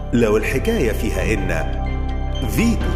لو الحكاية فيها إن فيتو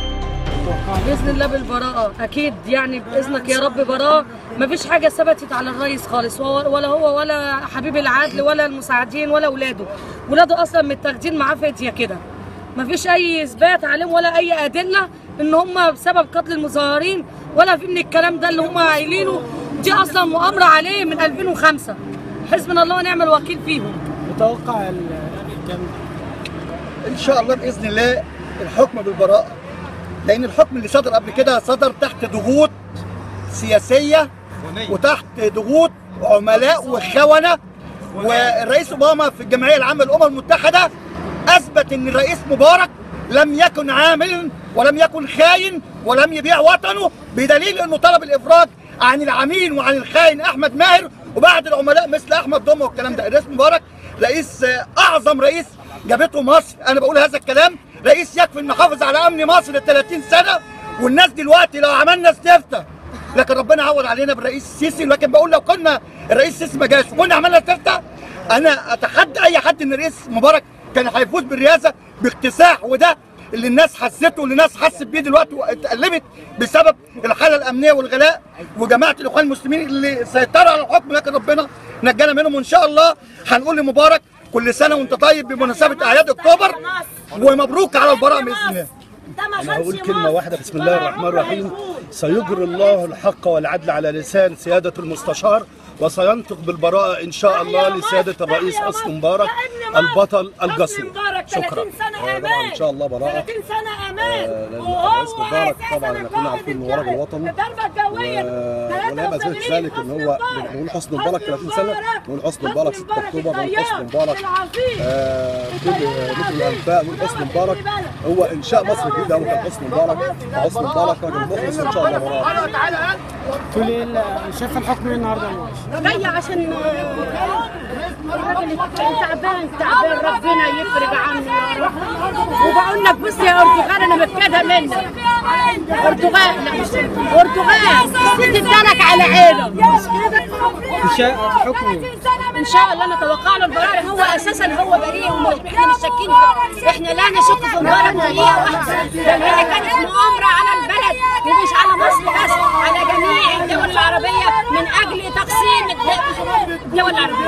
باذن الله بالبراءه اكيد يعني باذنك يا رب براءه مفيش حاجه ثبتت على الرئيس خالص هو ولا هو ولا حبيب العدل ولا المساعدين ولا اولاده ولاده اصلا متاخدين معاه فديه كده مفيش اي اثبات عليهم ولا اي ادله ان هم بسبب قتل المظاهرين ولا في من الكلام ده اللي هم قايلينه دي اصلا مؤامره عليه من 2005 حسبنا الله ونعم الوكيل فيهم متوقع ال- كام ان شاء الله باذن الله الحكم بالبراءه لان الحكم اللي صدر قبل كده صدر تحت ضغوط سياسيه وتحت ضغوط عملاء وخونه والرئيس اوباما في الجمعيه العامه للامم المتحده اثبت ان الرئيس مبارك لم يكن عامل ولم يكن خاين ولم يبيع وطنه بدليل انه طلب الافراج عن العميل وعن الخاين احمد ماهر وبعد العملاء مثل احمد ضمه والكلام ده الرئيس مبارك رئيس آه، اعظم رئيس جابته مصر انا بقول هذا الكلام رئيس يكفي انه حافظ على امن مصر ل 30 سنه والناس دلوقتي لو عملنا استفتاء لكن ربنا عوض علينا بالرئيس السيسي لكن بقول لو كنا الرئيس السيسي ما جاش وكنا عملنا استفتاء انا اتحدى اي حد ان الرئيس مبارك كان هيفوز بالرئاسه باكتساح وده اللي الناس حسته واللي الناس حست بيه دلوقتي واتقلبت بسبب الحاله الامنيه والغلاء وجماعه الاخوان المسلمين اللي سيطروا على الحكم لكن ربنا نجانا منهم وان شاء الله هنقول لمبارك كل سنه وانت طيب بمناسبه اعياد اكتوبر ومبروك على البراءه باذن الله أنا هقول كلمة واحدة بسم الله الرحمن الرحيم سيجري الله الحق والعدل على لسان سيادة المستشار وسينطق بالبراءة إن شاء الله لسيادة الرئيس حسني مبارك البطل الجسور شكرا طبعا ان شاء الله براءه 30 سنه امان الرئيس مبارك طبعا احنا كنا عارفين انه ورق الوطن ولا ما زالت ذلك ان هو بنقول حسني مبارك 30 سنه نقول حسني مبارك 6 اكتوبر نقول حسني مبارك آه، كل مثل الانفاق نقول حسني مبارك هو انشاء مصر الجديده هو كان حسني مبارك حسني مبارك راجل مخلص ان شاء الله براءه تقول ايه ال- شايف الحكم ايه النهارده يا معلش؟ جاية عشان الراجل تعبان تعبان ربنا يفرج عنه يا رب وبقول لك بص يا اردوغان انا متكادة منك اردوغان لا مش اردوغان سيدي ادالك على عينه شا- الحكم ايه؟ ان شاء الله نتوقع له البراءة هو اساسا هو بريء ومش احنا مش شاكين فيه. احنا لا نشك في مبارك دقيقة واحدة لان هي كانت مؤامرة على البلد ومش على مصر بس على جميع الدول العربية من اجل تقسيم الد- الدول العربية